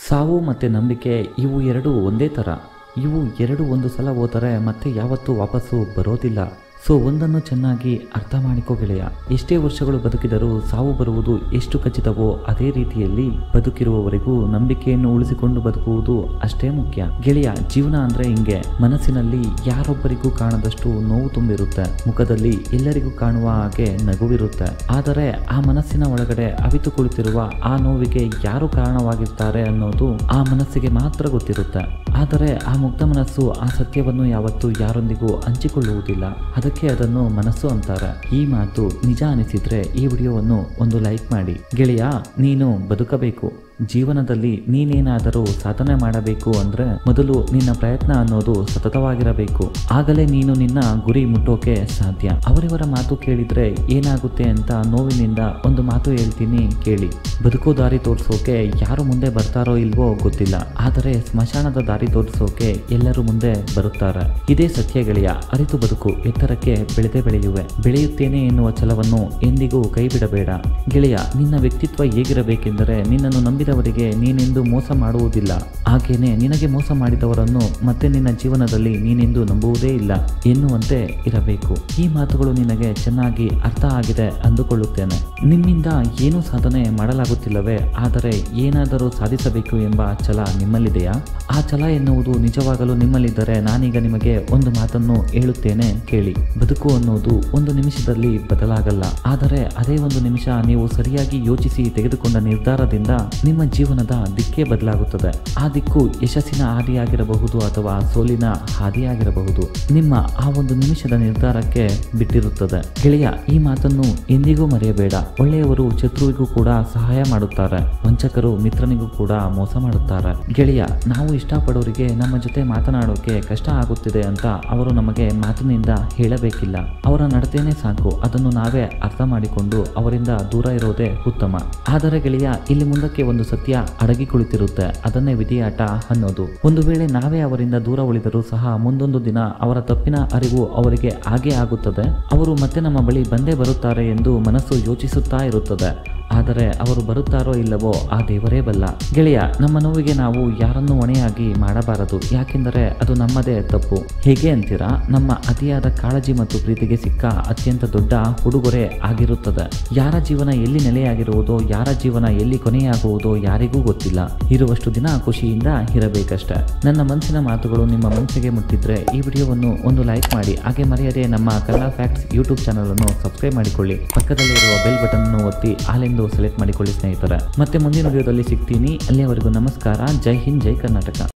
ಸಾವು ಮತ್ತು ನಂಬಿಕೆ ಇವು ಎರಡು ಒಂದೇ ಥರ ಇವು ಎರಡು ಒಂದು ಸಲ ಹೋದರೆ ಮತ್ತೆ ಯಾವತ್ತೂ ವಾಪಸ್ಸು ಬರೋದಿಲ್ಲ ಸೊ ಒಂದನ್ನು ಚೆನ್ನಾಗಿ ಅರ್ಥ ಮಾಡಿಕೋ ಗೆಳೆಯ ಎಷ್ಟೇ ವರ್ಷಗಳು ಬದುಕಿದರೂ ಸಾವು ಬರುವುದು ಎಷ್ಟು ಖಚಿತವೋ ಅದೇ ರೀತಿಯಲ್ಲಿ ಬದುಕಿರುವವರೆಗೂ ನಂಬಿಕೆಯನ್ನು ಉಳಿಸಿಕೊಂಡು ಬದುಕುವುದು ಅಷ್ಟೇ ಮುಖ್ಯ ಗೆಳೆಯ ಜೀವನ ಅಂದ್ರೆ ಹಿಂಗೆ ಮನಸ್ಸಿನಲ್ಲಿ ಯಾರೊಬ್ಬರಿಗೂ ಕಾಣದಷ್ಟು ನೋವು ತುಂಬಿರುತ್ತೆ ಮುಖದಲ್ಲಿ ಎಲ್ಲರಿಗೂ ಕಾಣುವ ಹಾಗೆ ನಗುವಿರುತ್ತೆ ಆದರೆ ಆ ಮನಸ್ಸಿನ ಒಳಗಡೆ ಅವಿತು ಕುಳಿತಿರುವ ಆ ನೋವಿಗೆ ಯಾರು ಕಾರಣವಾಗಿರ್ತಾರೆ ಅನ್ನೋದು ಆ ಮನಸ್ಸಿಗೆ ಮಾತ್ರ ಗೊತ್ತಿರುತ್ತೆ ಆದರೆ ಆ ಮುಗ್ಧ ಮನಸ್ಸು ಆ ಸತ್ಯವನ್ನು ಯಾವತ್ತೂ ಯಾರೊಂದಿಗೂ ಹಂಚಿಕೊಳ್ಳುವುದಿಲ್ಲ ಅದಕ್ಕೆ ಅದನ್ನು ಮನಸ್ಸು ಅಂತಾರೆ ಈ ಮಾತು ನಿಜ ಅನಿಸಿದ್ರೆ ಈ ವಿಡಿಯೋವನ್ನು ಒಂದು ಲೈಕ್ ಮಾಡಿ ಗೆಳೆಯ ನೀನು ಬದುಕಬೇಕು ಜೀವನದಲ್ಲಿ ನೀನೇನಾದರೂ ಸಾಧನೆ ಮಾಡಬೇಕು ಅಂದ್ರೆ ಮೊದಲು ನಿನ್ನ ಪ್ರಯತ್ನ ಅನ್ನೋದು ಸತತವಾಗಿರಬೇಕು ಆಗಲೇ ನೀನು ನಿನ್ನ ಗುರಿ ಮುಟ್ಟೋಕೆ ಸಾಧ್ಯ ಅವರಿವರ ಮಾತು ಕೇಳಿದ್ರೆ ಏನಾಗುತ್ತೆ ಅಂತ ನೋವಿನಿಂದ ಒಂದು ಮಾತು ಹೇಳ್ತೀನಿ ಕೇಳಿ ಬದುಕೋ ದಾರಿ ತೋರಿಸೋಕೆ ಯಾರು ಮುಂದೆ ಬರ್ತಾರೋ ಇಲ್ವೋ ಗೊತ್ತಿಲ್ಲ ಆದರೆ ಸ್ಮಶಾನದ ದಾರಿ ತೋರಿಸೋಕೆ ಎಲ್ಲರೂ ಮುಂದೆ ಬರುತ್ತಾರೆ ಇದೇ ಸತ್ಯ ಗೆಳೆಯ ಅರಿತು ಬದುಕು ಎತ್ತರಕ್ಕೆ ಬೆಳೆದೇ ಬೆಳೆಯುವೆ ಬೆಳೆಯುತ್ತೇನೆ ಎನ್ನುವ ಛಲವನ್ನು ಎಂದಿಗೂ ಕೈ ಬಿಡಬೇಡ ಗೆಳೆಯ ನಿನ್ನ ವ್ಯಕ್ತಿತ್ವ ಹೇಗಿರಬೇಕೆಂದರೆ ನಿನ್ನನ್ನು ನಂಬಿದವರಿಗೆ ನೀನೆಂದು ಮೋಸ ಮಾಡುವುದಿಲ್ಲ ಹಾಗೇನೆ ನಿನಗೆ ಮೋಸ ಮಾಡಿದವರನ್ನು ಮತ್ತೆ ನಿನ್ನ ಜೀವನದಲ್ಲಿ ನೀನೆಂದು ನಂಬುವುದೇ ಇಲ್ಲ ಎನ್ನುವಂತೆ ಇರಬೇಕು ಈ ಮಾತುಗಳು ನಿನಗೆ ಚೆನ್ನಾಗಿ ಅರ್ಥ ಆಗಿದೆ ಅಂದುಕೊಳ್ಳುತ್ತೇನೆ ನಿಮ್ಮಿಂದ ಏನೂ ಸಾಧನೆ ಮಾಡಲಾಗುತ್ತಿಲ್ಲವೇ ಆದರೆ ಏನಾದರೂ ಸಾಧಿಸಬೇಕು ಎಂಬ ಛಲ ನಿಮ್ಮಲ್ಲಿದೆಯಾ ಆ ಛಲ ಎನ್ನುವುದು ನಿಜವಾಗಲೂ ನಿಮ್ಮಲ್ಲಿದ್ದರೆ ನಾನೀಗ ನಿಮಗೆ ಒಂದು ಮಾತನ್ನು ಹೇಳುತ್ತೇನೆ ಕೇಳಿ ಬದುಕು ಅನ್ನೋದು ಒಂದು ನಿಮಿಷದಲ್ಲಿ ಬದಲಾಗಲ್ಲ ಆದರೆ ಅದೇ ಒಂದು ನಿಮಿಷ ನೀವು ಸರಿಯಾಗಿ ಯೋಚಿಸಿ ತೆಗೆದುಕೊಂಡ ನಿರ್ಧಾರದಿಂದ ನಿಮ್ಮ ಜೀವನದ ದಿಕ್ಕೇ ಬದಲಾಗುತ್ತದೆ ಆ ದಿಕ್ಕು ಯಶಸ್ಸಿನ ಹಾದಿಯಾಗಿರಬಹುದು ಅಥವಾ ಸೋಲಿನ ಹಾದಿಯಾಗಿರಬಹುದು ನಿಮ್ಮ ಆ ಒಂದು ನಿಮಿಷದ ನಿರ್ಧಾರಕ್ಕೆ ಬಿಟ್ಟಿರುತ್ತದೆ ಗೆಳೆಯ ಈ ಮಾತನ್ನು ಎಂದಿಗೂ ಮರೆಯಬೇಡ ಒಳ್ಳೆಯವರು ಶತ್ರುವಿಗೂ ಕೂಡ ಸಹಾಯ ಮಾಡುತ್ತಾರೆ ವಂಚಕರು ಮಿತ್ರನಿಗೂ ಕೂಡ ಮೋಸ ಮಾಡುತ್ತಾರೆ ಗೆಳೆಯ ನಾವು ಇಷ್ಟಪಡೋರಿಗೆ ನಮ್ಮ ಜೊತೆ ಮಾತನಾಡೋಕೆ ಕಷ್ಟ ಆಗುತ್ತಿದೆ ಅಂತ ಅವರು ನಮಗೆ ಮಾತಿನಿಂದ ಹೇಳಬೇಕಿಲ್ಲ ಅವರ ನಡತೆನೇ ಸಾಕು ಅದನ್ನು ನಾವೇ ಅರ್ಥ ಮಾಡಿಕೊಂಡು ಅವರಿಂದ ದೂರ ಇರೋದೇ ಉತ್ತಮ ಆದರೆ ಗೆಳೆಯ ಇಲ್ಲಿ ಮುಂದಕ್ಕೆ ಒಂದು ಸತ್ಯ ಅಡಗಿ ಕುಳಿತಿರುತ್ತೆ ಅದನ್ನೇ ವಿಧಿಯಾಟ ಅನ್ನೋದು ಒಂದು ವೇಳೆ ನಾವೇ ಅವರಿಂದ ದೂರ ಉಳಿದರೂ ಸಹ ಮುಂದೊಂದು ದಿನ ಅವರ ತಪ್ಪಿನ ಅರಿವು ಅವರಿಗೆ ಹಾಗೇ ಆಗುತ್ತದೆ ಅವರು ಮತ್ತೆ ನಮ್ಮ ಬಳಿ ಬಂದೇ ಬರುತ್ತಾರೆ ಎಂದು ಮನಸ್ಸು ಯೋಚಿಸುತ್ತಾ ಇರುತ್ತದೆ ಆದರೆ ಅವರು ಬರುತ್ತಾರೋ ಇಲ್ಲವೋ ಆ ದೇವರೇ ಬಲ್ಲ ಗೆಳೆಯ ನಮ್ಮ ನೋವಿಗೆ ನಾವು ಯಾರನ್ನು ಹೊಣೆಯಾಗಿ ಮಾಡಬಾರದು ಯಾಕೆಂದರೆ ಅದು ನಮ್ಮದೇ ತಪ್ಪು ಹೇಗೆ ಅಂತೀರಾ ನಮ್ಮ ಅತಿಯಾದ ಕಾಳಜಿ ಮತ್ತು ಪ್ರೀತಿಗೆ ಸಿಕ್ಕ ಅತ್ಯಂತ ದೊಡ್ಡ ಉಡುಗೊರೆ ಆಗಿರುತ್ತದೆ ಯಾರ ಜೀವನ ಎಲ್ಲಿ ನೆಲೆಯಾಗಿರುವುದೋ ಯಾರ ಜೀವನ ಎಲ್ಲಿ ಕೊನೆಯಾಗುವುದೋ ಯಾರಿಗೂ ಗೊತ್ತಿಲ್ಲ ಇರುವಷ್ಟು ದಿನ ಖುಷಿಯಿಂದ ಇರಬೇಕಷ್ಟೆ ನನ್ನ ಮನಸ್ಸಿನ ಮಾತುಗಳು ನಿಮ್ಮ ಮನಸ್ಸಿಗೆ ಮುಟ್ಟಿದ್ರೆ ಈ ವಿಡಿಯೋವನ್ನು ಒಂದು ಲೈಕ್ ಮಾಡಿ ಹಾಗೆ ಮರೆಯದೆ ನಮ್ಮ ಕನ್ನಡ ಫ್ಯಾಕ್ಟ್ಸ್ ಯೂಟ್ಯೂಬ್ ಚಾನಲ್ ಅನ್ನು ಸಬ್ಸ್ಕ್ರೈಬ್ ಮಾಡಿಕೊಳ್ಳಿ ಪಕ್ಕದಲ್ಲಿರುವ ಬೆಲ್ ಬಟನ್ ಅನ್ನು ಒತ್ತಿ ಆಲೆಂದು ಸೆಲೆಕ್ಟ್ ಮಾಡಿಕೊಳ್ಳಿ ಸ್ನೇಹಿತರೆ ಮತ್ತೆ ಮುಂದಿನ ವಿಡಿಯೋದಲ್ಲಿ ಸಿಗ್ತೀನಿ ಅಲ್ಲಿಯವರೆಗೂ ನಮಸ್ಕಾರ ಜೈ ಹಿಂದ್ ಜೈ ಕರ್ನಾಟಕ